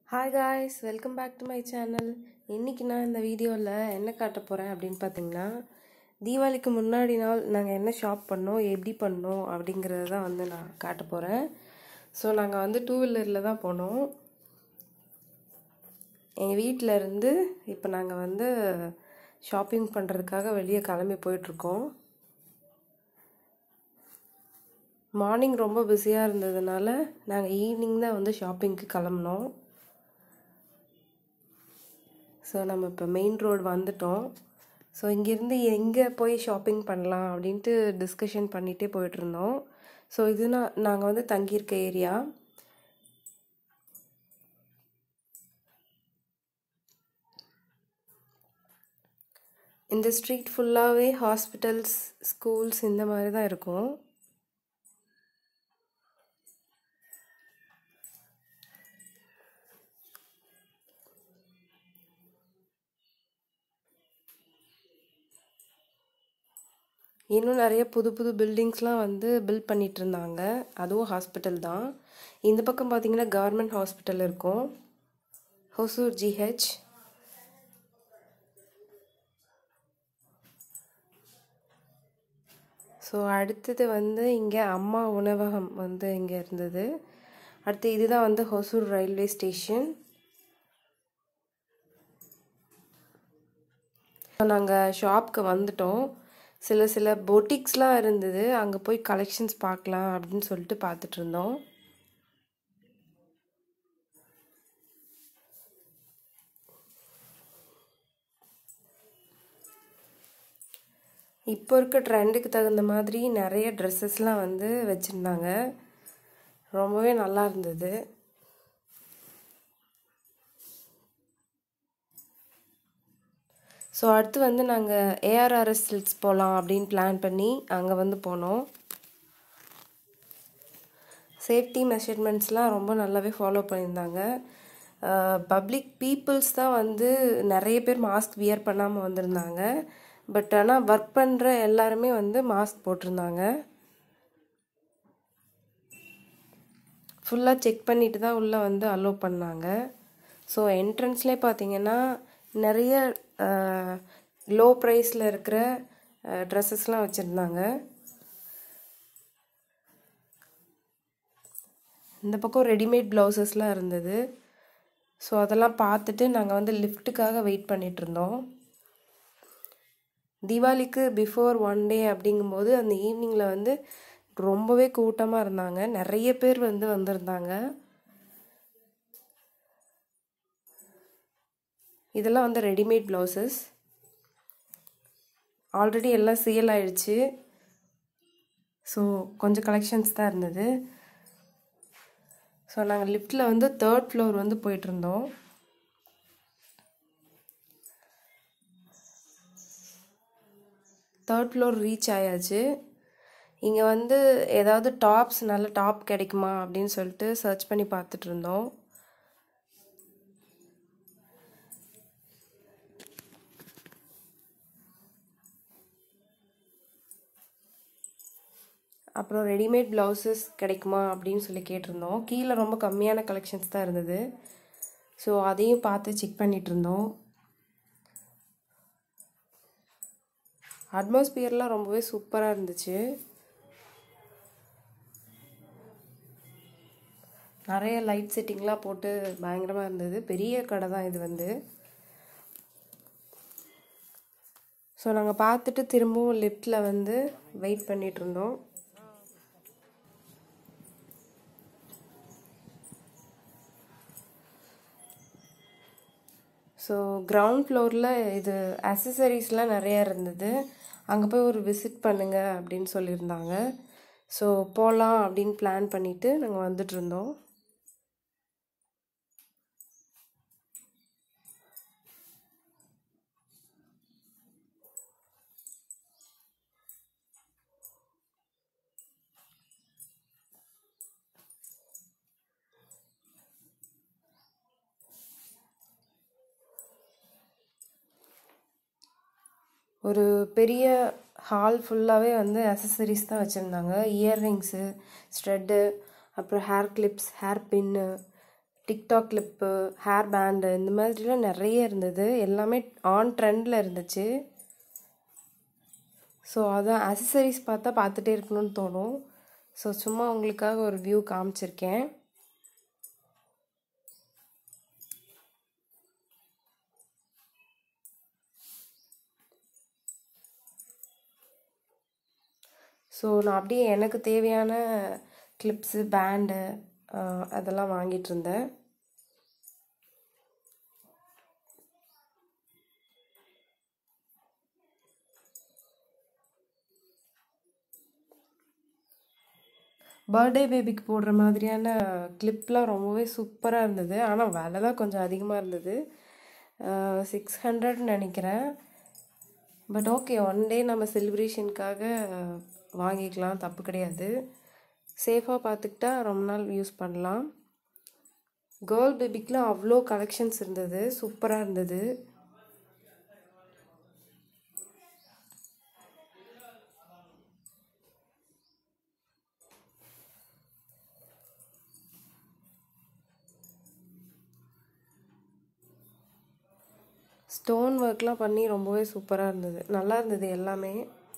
hi guys welcome back to my channel இன்றைக்கி நான் இந்த வீடியோவில் என்ன காட்ட போகிறேன் அப்படின்னு பார்த்தீங்கன்னா தீபாவளிக்கு முன்னாடி நாள் நாங்கள் என்ன ஷாப் பண்ணோம் எப்படி பண்ணோம் அப்படிங்கிறத தான் வந்து நான் காட்ட போகிறேன் ஸோ நாங்கள் வந்து டூ வீலரில் தான் போனோம் எங்கள் வீட்டில் இருந்து இப்போ நாங்கள் வந்து ஷாப்பிங் பண்ணுறதுக்காக வெளியே கிளம்பி போயிட்டுருக்கோம் மார்னிங் ரொம்ப பிஸியாக இருந்ததுனால நாங்கள் ஈவினிங் தான் வந்து ஷாப்பிங்க்கு கிளம்புனோம் ஸோ நம்ம இப்போ மெயின் ரோடு வந்துட்டோம் ஸோ இங்கேருந்து எங்கே போய் ஷாப்பிங் பண்ணலாம் அப்படின்ட்டு டிஸ்கஷன் பண்ணிகிட்டே போயிட்டுருந்தோம் ஸோ இது நான் நாங்கள் வந்து தங்கியிருக்க ஏரியா இந்த ஸ்ட்ரீட் ஃபுல்லாகவே ஹாஸ்பிட்டல்ஸ் ஸ்கூல்ஸ் இந்த மாதிரி தான் இருக்கும் இன்னும் நிறைய புது புது பில்டிங்ஸ்லாம் வந்து பில்ட் பண்ணிட்டு இருந்தாங்க அதுவும் ஹாஸ்பிட்டல் தான் இந்த பக்கம் பார்த்தீங்கன்னா கவர்மெண்ட் ஹாஸ்பிட்டல் இருக்கும் ஹொசூர் ஜிஹெச் ஸோ அடுத்தது வந்து இங்கே அம்மா உணவகம் வந்து இங்கே இருந்தது அடுத்து இதுதான் வந்து ஹொசூர் ரயில்வே ஸ்டேஷன் நாங்கள் ஷாப்க்கு வந்துட்டோம் சில சில பொட்டிக்ஸ்லாம் இருந்தது அங்கே போய் கலெக்ஷன்ஸ் பார்க்கலாம் அப்படின்னு சொல்லிட்டு பார்த்துட்டு இருந்தோம் இப்போ இருக்க ட்ரெண்டுக்கு தகுந்த மாதிரி நிறைய ட்ரெஸ்ஸஸ்லாம் வந்து வச்சுருந்தாங்க ரொம்பவே நல்லா இருந்தது ஸோ அடுத்து வந்து நாங்கள் ஏஆர்ஆர்எஸ் சில்க்ஸ் போகலாம் அப்படின்னு பிளான் பண்ணி அங்கே வந்து போனோம் சேஃப்டி மெஷர்மெண்ட்ஸ்லாம் ரொம்ப நல்லாவே ஃபாலோ பண்ணியிருந்தாங்க பப்ளிக் பீப்புள்ஸ் தான் வந்து நிறைய பேர் மாஸ்க் வியர் பண்ணாமல் வந்திருந்தாங்க பட் ஆனால் ஒர்க் பண்ணுற எல்லாருமே வந்து மாஸ்க் போட்டிருந்தாங்க ஃபுல்லாக செக் பண்ணிட்டு தான் உள்ளே வந்து அலோவ் பண்ணாங்க ஸோ என்ட்ரன்ஸ்லேயே பார்த்தீங்கன்னா நிறைய லோ ப்ரைஸில் இருக்கிற ட்ரெஸ்ஸஸ்லாம் வச்சுருந்தாங்க இந்த பக்கம் ரெடிமேட் ப்ளவுசஸ்லாம் இருந்தது ஸோ அதெல்லாம் பார்த்துட்டு நாங்கள் வந்து லிஃப்ட்டுக்காக வெயிட் பண்ணிகிட்டு இருந்தோம் தீபாவளிக்கு பிஃபோர் ஒன் டே அப்படிங்கும்போது அந்த ஈவினிங்கில் வந்து ரொம்பவே கூட்டமாக இருந்தாங்க நிறைய பேர் வந்து வந்திருந்தாங்க இதெல்லாம் வந்து ரெடிமேட் ப்ளவுசஸ் ஆல்ரெடி எல்லாம் சேல் ஆயிடுச்சு ஸோ கொஞ்சம் கலெக்ஷன்ஸ் தான் இருந்தது ஸோ நாங்கள் லிஃப்ட்டில் வந்து தேர்ட் ஃப்ளோர் வந்து போயிட்டுருந்தோம் தேர்ட் ஃப்ளோர் ரீச் ஆயாச்சு இங்கே வந்து ஏதாவது டாப்ஸ் நல்ல டாப் கிடைக்குமா அப்படின்னு சொல்லிட்டு சர்ச் பண்ணி பார்த்துட்டு இருந்தோம் அப்புறம் ரெடிமேட் ப்ளவுசஸ் கிடைக்குமா அப்படின்னு சொல்லி கேட்டிருந்தோம் கீழே ரொம்ப கம்மியான கலெக்ஷன்ஸ் தான் இருந்தது ஸோ அதையும் பார்த்து செக் பண்ணிகிட்டு இருந்தோம் அட்மாஸ்பியர்லாம் ரொம்பவே சூப்பராக இருந்துச்சு நிறைய லைட் செட்டிங்லாம் போட்டு பயங்கரமாக இருந்தது பெரிய கடை தான் இது வந்து ஸோ நாங்கள் பார்த்துட்டு திரும்பவும் லிஃப்ட்டில் வந்து வெயிட் பண்ணிகிட்டு இருந்தோம் ஸோ கிரவுண்ட் ஃப்ளோரில் இது அசசரிஸ்லாம் நிறையா இருந்தது அங்கே போய் ஒரு விசிட் பண்ணுங்க அப்படின்னு சொல்லியிருந்தாங்க ஸோ போகலாம் அப்படின்னு பிளான் பண்ணிவிட்டு நாங்கள் வந்துட்டு இருந்தோம் ஒரு பெரிய ஹால் ஃபுல்லாகவே வந்து அசசரிஸ் தான் வச்சுருந்தாங்க இயர்ரிங்ஸு ஸ்ட்ரெட்டு அப்புறம் hair clips hair pin TikTok clip hair band இந்த மாதிரிலாம் நிறைய இருந்தது எல்லாமே ஆன் ட்ரெண்டில் இருந்துச்சு ஸோ அதான் அசசரிஸ் பார்த்தா பார்த்துட்டே இருக்கணும்னு தோணும் ஸோ சும்மா உங்களுக்காக ஒரு வியூ காமிச்சிருக்கேன் ஸோ நான் அப்படியே எனக்கு தேவையான கிளிப்ஸு பேண்டு அதெல்லாம் வாங்கிட்டு இருந்தேன் பர்த்டே பேபிக்கு போடுற மாதிரியான கிளிப்லாம் ரொம்பவே சூப்பராக இருந்தது ஆனால் விலை தான் கொஞ்சம் அதிகமாக இருந்தது சிக்ஸ் ஹண்ட்ரட்னு நினைக்கிறேன் பட் ஓகே ஒன் டே நம்ம செலிப்ரேஷனுக்காக வாங்கிக்கலாம் தப்பு கிடையாது சேஃபாக பார்த்துக்கிட்டா ரொம்ப நாள் யூஸ் பண்ணலாம் கேர்ள் பேபிக்கெலாம் அவ்வளோ கலெக்ஷன்ஸ் இருந்தது சூப்பராக இருந்தது ஸ்டோன் ஒர்க்லாம் பண்ணி ரொம்பவே சூப்பராக இருந்தது நல்லா இருந்தது எல்லாமே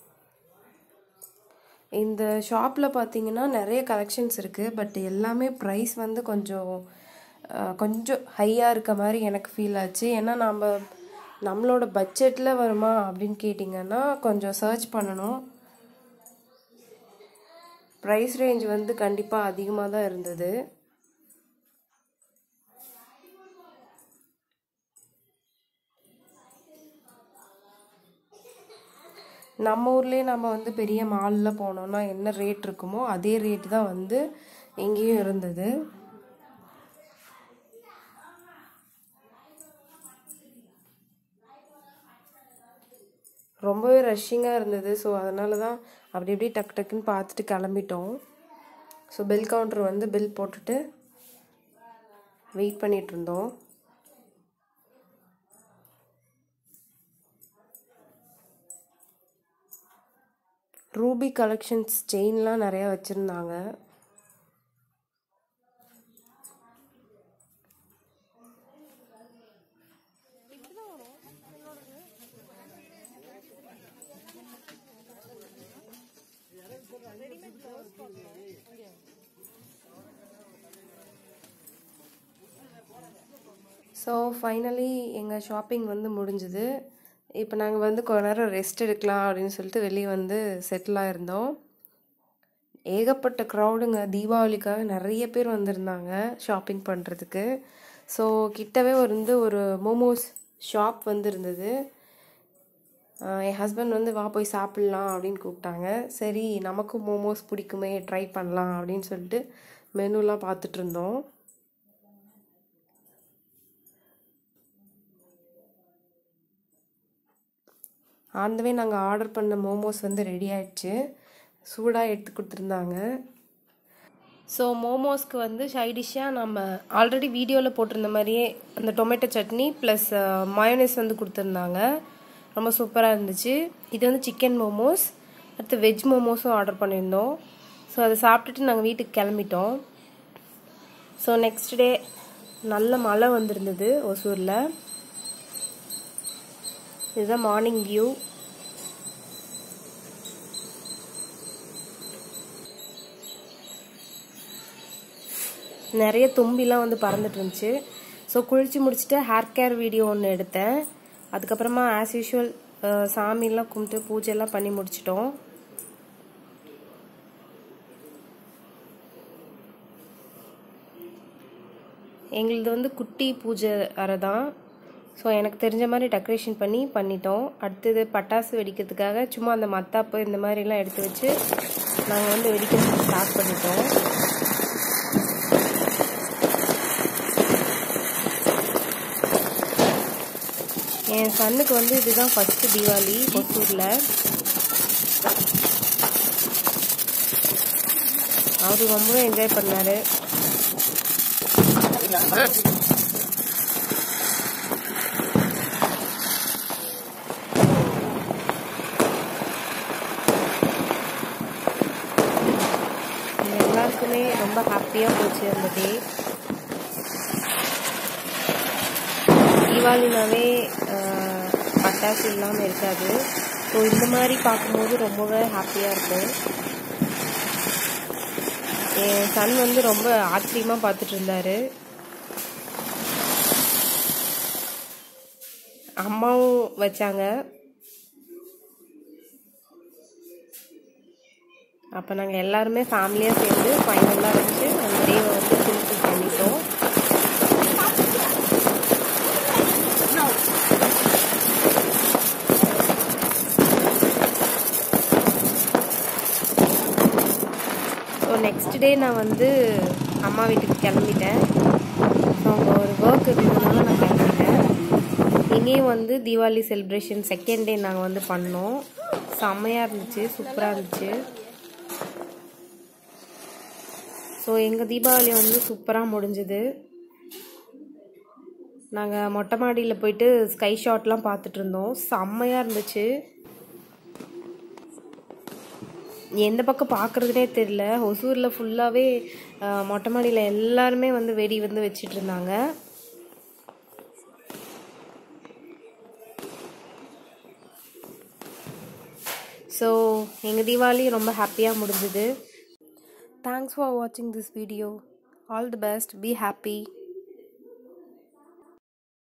இந்த ஷாப்பில் பார்த்தீங்கன்னா நிறைய கலெக்ஷன்ஸ் இருக்குது பட் எல்லாமே ப்ரைஸ் வந்து கொஞ்சம் கொஞ்சம் ஹையாக இருக்க மாதிரி எனக்கு ஃபீல் ஆச்சு ஏன்னா நம்ம நம்மளோட பட்ஜெட்டில் வருமா அப்படின்னு கேட்டிங்கன்னா கொஞ்சம் சர்ச் பண்ணணும் ப்ரைஸ் ரேஞ்ச் வந்து கண்டிப்பாக அதிகமாக தான் இருந்தது நம்ம ஊர்லேயே நம்ம வந்து பெரிய மாலில் போனோம்னா என்ன ரேட் இருக்குமோ அதே ரேட் தான் வந்து இங்கேயும் இருந்தது ரொம்பவே ரஷ்ஷிங்காக இருந்தது ஸோ அதனால தான் அப்படி இப்படி டக்கு டக்குன்னு பார்த்துட்டு கிளம்பிட்டோம் ஸோ பில் கவுண்டர் வந்து பில் போட்டுட்டு வெயிட் பண்ணிகிட்டு இருந்தோம் ரூபி கலெக்ஷன்ஸ் செயின்லாம் நிறையா வச்சுருந்தாங்க ஸோ ஃபைனலி எங்கள் ஷாப்பிங் வந்து முடிஞ்சுது இப்போ நாங்கள் வந்து கொஞ்ச நேரம் ரெஸ்ட் எடுக்கலாம் அப்படின்னு சொல்லிட்டு வெளியே வந்து செட்டில் ஆயிருந்தோம் ஏகப்பட்ட க்ரௌடுங்க தீபாவளிக்காக நிறைய பேர் வந்திருந்தாங்க ஷாப்பிங் பண்ணுறதுக்கு ஸோ கிட்டவே வந்து ஒரு மோமோஸ் ஷாப் வந்து இருந்தது என் ஹஸ்பண்ட் வந்து வா போய் சாப்பிட்லாம் அப்படின்னு கூப்பிட்டாங்க சரி நமக்கும் மோமோஸ் பிடிக்குமே ட்ரை பண்ணலாம் அப்படின்னு சொல்லிட்டு மெனுலாம் பார்த்துட்டு இருந்தோம் ஆந்தவே நாங்கள் ஆர்டர் பண்ண மோமோஸ் வந்து ரெடி ஆயிடுச்சு சூடாக எடுத்து கொடுத்துருந்தாங்க ஸோ மோமோஸ்க்கு வந்து சைடிஷ்ஷாக நம்ம ஆல்ரெடி வீடியோவில் போட்டிருந்த மாதிரியே அந்த டொமேட்டோ சட்னி ப்ளஸ் மயோனைஸ் வந்து கொடுத்துருந்தாங்க ரொம்ப சூப்பராக இருந்துச்சு இது வந்து சிக்கன் மோமோஸ் அடுத்து வெஜ் மோமோஸும் ஆர்டர் பண்ணியிருந்தோம் ஸோ அதை சாப்பிட்டுட்டு நாங்கள் வீட்டுக்கு கிளம்பிட்டோம் ஸோ நெக்ஸ்ட் டே நல்ல மழை வந்திருந்தது ஒசூரில் இதுதான் மார்னிங் வியூ நிறைய தும்பிலாம் வந்து பறந்துட்டு இருந்துச்சு ஸோ குளிச்சு முடிச்சுட்டு ஹேர் கேர் வீடியோ ஒன்று எடுத்தேன் அதுக்கப்புறமா ஆஸ் யூஷுவல் சாமிலாம் கும்பிட்டு பூஜைலாம் பண்ணி முடிச்சிட்டோம் எங்களது வந்து குட்டி பூஜை அறை தான் ஸோ எனக்கு தெரிஞ்ச மாதிரி டெக்கரேஷன் பண்ணி பண்ணிட்டோம் அடுத்தது பட்டாசு வெடிக்கிறதுக்காக சும்மா அந்த மத்தாப்பு இந்த மாதிரிலாம் எடுத்து வச்சு நாங்கள் வந்து வெடிக்கிறதுக்கு ஸ்டார்ட் பண்ணிட்டோம் என் சன்னுக்கு வந்து இதுதான் ஃபஸ்ட்டு தீபாவளி கொசூரில் அவர் ரொம்பவே என்ஜாய் பண்ணார் எல்லாருக்குமே ரொம்ப ஹாப்பியாக போச்சு அந்த டே தீபாவளினாவே ஆஹ், பட்டாசு இல்லாமல் இருக்காது ஸோ இந்த மாதிரி பார்க்கும்போது ரொம்பவே ஹாப்பியாக இருக்கும் என் சன் வந்து ரொம்ப ஆச்சரியமாக பார்த்துட்டு இருந்தாரு அம்மாவும் வச்சாங்க அப்போ நாங்கள் எல்லாருமே ஃபேமிலியாக சேர்ந்து ஃபைனலாக வச்சு அந்த டேவை வந்து ஃபுல்ஃபில் பண்ணிட்டோம் ஸோ நெக்ஸ்ட் டே நான் வந்து அம்மா வீட்டுக்கு கிளம்பிட்டேன் ஸோ அங்கே ஒரு ஒர்க் இருந்ததுனால நான் கிளம்பிட்டேன் இங்கேயும் வந்து தீபாவளி செலிப்ரேஷன் செகண்ட் டே நாங்கள் வந்து பண்ணோம் செம்மையாக இருந்துச்சு சூப்பராக இருந்துச்சு ஸோ எங்கள் தீபாவளி வந்து சூப்பராக முடிஞ்சுது நாங்கள் மொட்டை மாடியில் போயிட்டு ஸ்கை ஷாட்லாம் பார்த்துட்டு இருந்தோம் செம்மையாக இருந்துச்சு எந்த பக்கம் பார்க்குறதுனே தெரில ஒசூரில் ஃபுல்லாகவே மொட்டை மாடியில் எல்லாருமே வந்து வெடி வந்து வச்சிட்டு இருந்தாங்க ஸோ எங்கள் தீபாவளி ரொம்ப ஹாப்பியாக முடிஞ்சுது தேங்க்ஸ் ஃபார் வாட்சிங் this video all the best be happy